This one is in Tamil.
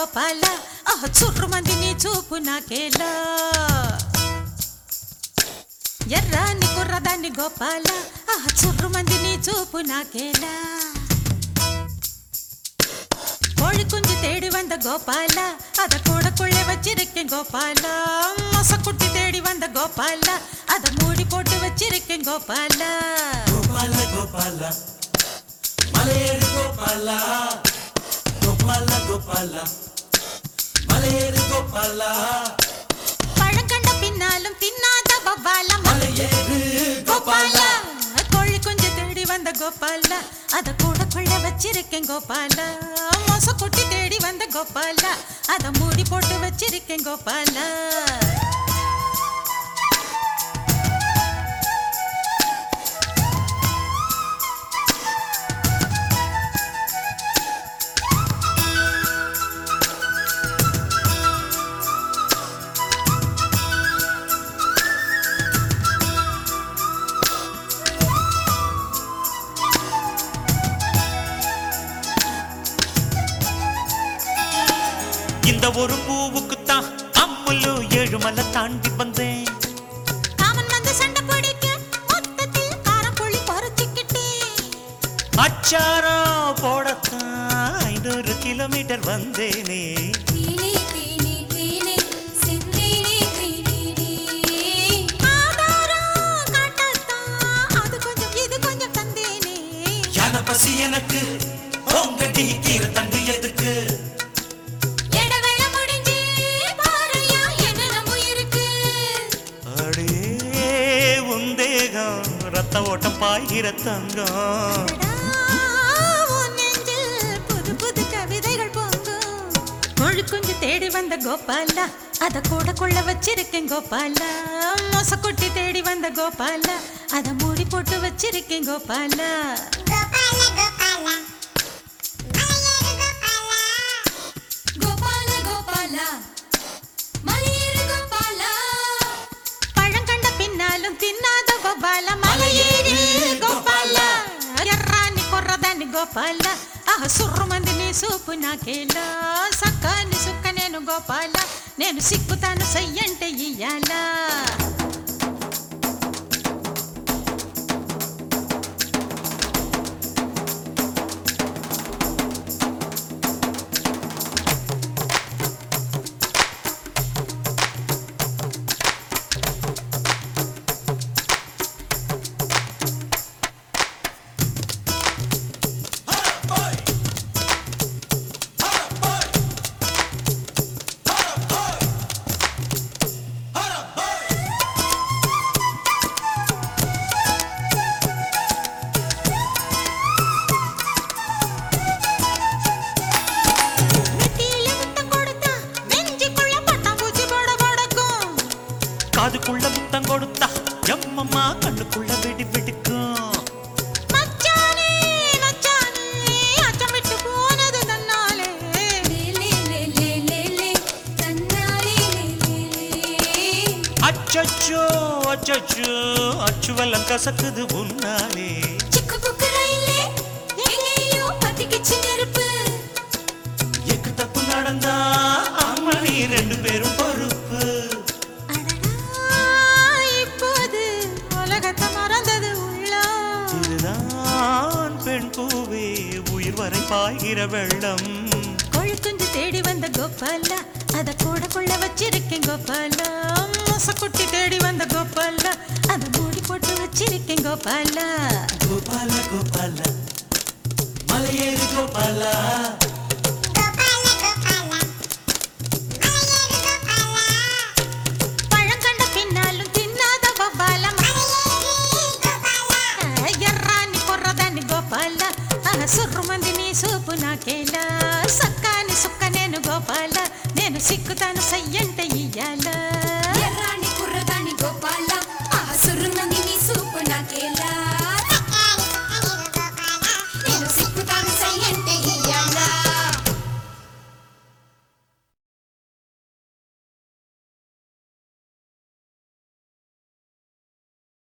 గోపాల ఆహ చుర్రుమంది నీ చూపు నాకేలా ఎర్రాని కుర్రదాన్ని గోపాల ఆహ చుర్రుమంది నీ చూపు నాకేలా கோழி குஞ்சு தேடி வந்த கோபால அத கூட கொள்ளை வச்சிருக்கேன் கோபால மொசக்குட்டி தேடி வந்த கோபால அத மூடி போட்டு வச்சிருக்கேன் கோபால ಗೋಪಾಲ ಗೋಪಾಲ ಮಲೆಯೇರು ಗೋಪಾಲ ಗೋಪಾಲ ಗೋಪಾಲ மலையேறு கோபால பழம் கண்ட பின்னாலும் தின்னாத பவால மலையேறு கோபால கோபால கோழி குஞ்சு தேடி வந்த கோபால அத கூட கொள்ள வச்சிருக்கேன் கோபால மொசக்குட்டி தேடி வந்த கோபால அத மூடி போட்டு வச்சிருக்கேன் கோபால இந்த ஒரு பூவுக்குத்தான் அம்முலு ஏழுமலை தாண்டி வந்தேன் காமன் வந்து சண்டை பிடிக்க மொத்தத்தில் காரப்புள்ளி பறிச்சுக்கிட்டேன் அச்சாரம் போடத்தான் ஐநூறு கிலோமீட்டர் வந்தேனே தீனி தீனி தீனி சிந்தீனி தீனி ஆதாரம் காட்டத்தான் அது கொஞ்சம் இது கொஞ்சம் தந்தேனே யான பசி எனக்கு உங்கடி கீரை தண்டு எதுக்கு எடவேள முடிஞ்சு பாறையா என்ன நம்ம இருக்கு அடே உந்தேகம் ரத்த ஓட்டம் பாய்கிற தங்கம் அடடா, உன் நெஞ்சில் புது புது கவிதைகள் பொங்கும் கோழி குஞ்சு தேடி வந்த கோபாலா அத கூட கொள்ள வச்சிருக்கேன் கோபாலா மொசக்குட்டி தேடி வந்த கோபாலா அத மூடி போட்டு வச்சிருக்கேன் கோபாலா கோபால கோபால மலையேறு கோபால பழம் கண்ட பின்னாலும் தின்னாத கோபால மலையேறி கோபால ఎర్రాని కొర్రదాన్ని గోపాల ఆహ సుర్రుమంది నీ సూపు నాకేలా సక్కాని సుక్క నేను గోపాల నేను సిక్కుతాను సయ్యంటే ఇయ్యాలా நெத்தியில முத்தம் கொடுத்தா நெஞ்சுக்குள்ள பட்டாம்பூச்சி போட படக்கும் காதுக்குள்ள முத்தம் கொடுத்தா எம்மம்மா கண்ணுக்குள்ள வெடி வெடிக்கும் மச்சானே மச்சானே அச்சமிட்டு போனது தன்னாலே லே லே லே லே லே லே தன்னாலே லே லே லே அச்சச்சோ அச்சச்சோ அச்சுவெல்லாம் கசக்குது உன்னாலே சிக்கு புக்கு ரயிலே எங்கேயோ பத்திக்கிச்சு நெருப்பு எக்கு தப்பு நடந்தா அம்மணி ரெண்டு பேரும் பொறுப்பு அடடா, இப்போது உலகத்தை மறந்தது உள்ளம் இதுதான் பெண் பூவே உயிர் வரை பாய்கிற வெள்ளம் கோழி குஞ்சு தேடி வந்த கோபாலா அத கூட கொள்ள வச்சிருக்கேன் கோபாலா மொசக்குட்டி தேடி வந்த கோபாலா அத மூடி போட்டு வச்சிருக்கேன் கோபாலா கோபால கோபால மலையேறு கோபால பழம் கண்ட பின்னாலும் தின்னாத கோபாலா ఎర్రాని కొర్రదాన్ని గోపాల సుర్రుమంది నీ సూపు నాకేలా సక్కాని సుక్క నేను గోపాల నేను సిక్కుతాను సయ్యంటే